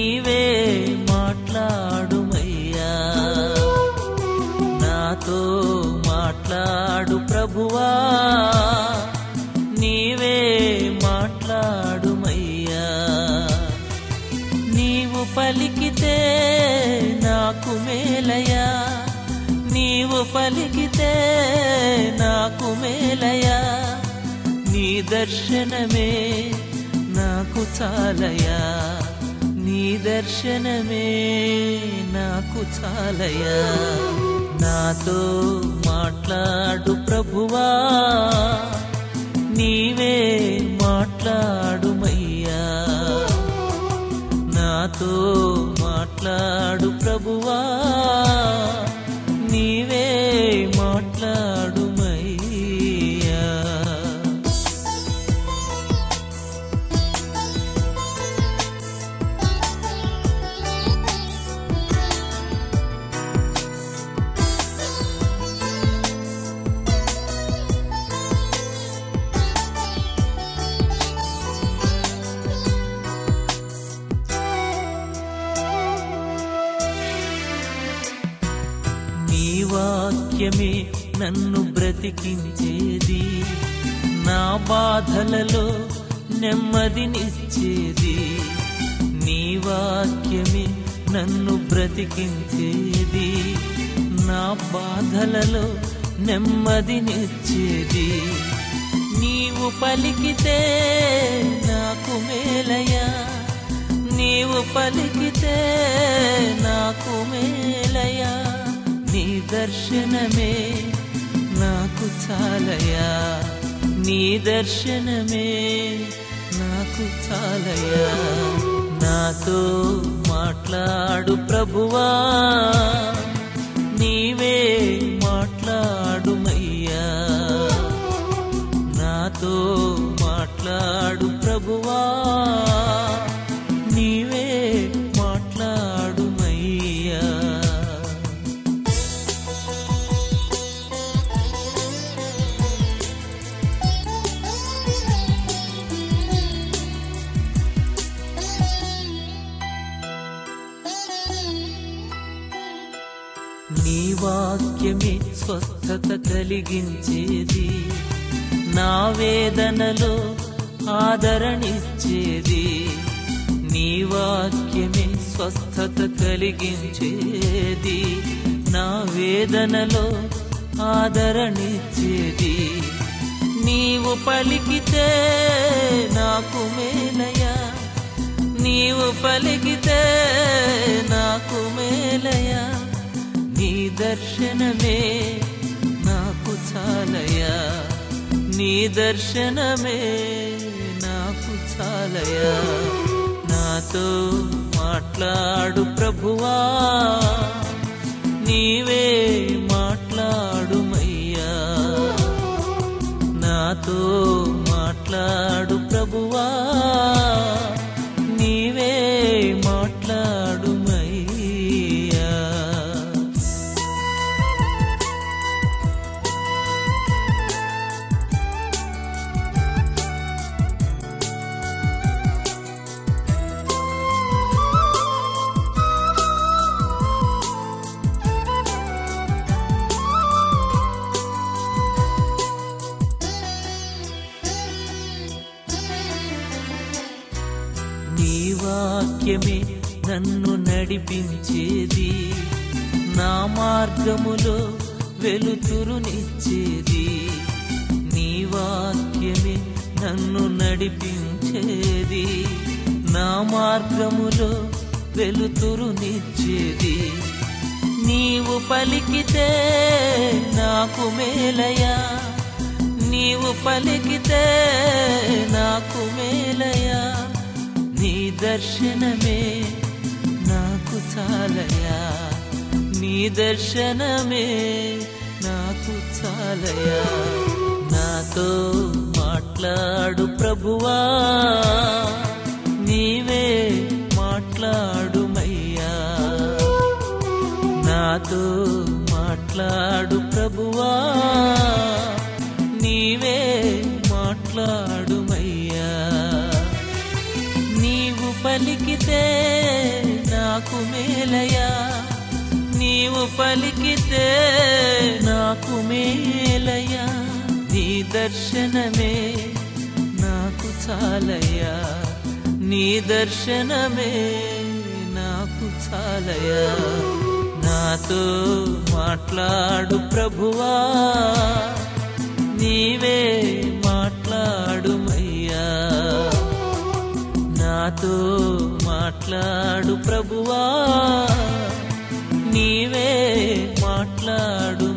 నీవే మాట్లాడుమయ్యా నాతో మాట్లాడు ప్రభువా నీవే మాట్లాడుమయ్యా నీవు పలికితే నాకు మేలయా నీవు పలికితే నాకు మేలయా నీ దర్శనమే నాకు చాలయా నీ దర్శనమే నాకు చాలయా నాతో మాట్లాడు ప్రభువా నీవే మాట్లాడుమయ్యా నాతో మాట్లాడు ప్రభువా నీవే మాట్లాడుమయ్యా నీ వాక్యమే నన్ను బ్రతికించేది నా బాధలలో నెమ్మదినిచ్చేది నీ వాక్యమే నన్ను బ్రతికించేది నా బాధలలో నెమ్మదినిచ్చేది నీవు పలికితే నాకు మేలయా నీవు పలికితే నాకు మేలయా నీ దర్శనమే నాకు చాలయా నీ దర్శనమే నాకు చాలయా నాతో మాట్లాడు ప్రభువా నీవే మాట్లాడుమయ్యా నాతో మాట్లాడు ప్రభువా నీవే మాట్లాడుమయ్యా నీ వాక్యమే స్వస్థత కలిగించేది నా వేదనలో ఆదరణిచ్చేది నీ వాక్యమే స్వస్థత కలిగించేది నా వేదనలో ఆదరణిచ్చేది నీవు పలికితే నాకు మేలయా నీవు పలికితే నాకు మేలయా నీ దర్శనమే నాకు చాలయా నీ దర్శనమే నాకు చాలయా నాతో మాట్లాడు ప్రభువా నీవే మాట్లాడుమయ్యా నాతో మాట్లాడు ప్రభువా నీవే మాట్లాడుమయ్యా నీ వాక్యమే నన్ను నడిపించేది నా మార్గములో వెలుతురునిచ్చేది నీ వాక్యమే నన్ను నడిపించేది నా మార్గములో వెలుతురునిచ్చేది నీవు పలికితే నాకు మేలయా నీవు పలికితే నాకు మేలయా నీ దర్శనమే నాకు చాలయా నీ దర్శనమే నాకు చాలయా నాతో మాట్లాడు ప్రభువా నీవే మాట్లాడుమయ్యా నాతో మాట్లాడు ప్రభువా నీవే మాట్లాడుమయ్యా నీవు పలికితే నాకు మేలయా నీవు పలికితే నాకు మేలయా నీ దర్శనమే నాకు చాలయ్యా నీ దర్శనమే నాకు చాలయ్యా నాతో మాట్లాడు ప్రభువా నీవే మాట్లాడుమయ్యా నాతో మాట్లాడు ప్రభువా నీవే మాట్లాడు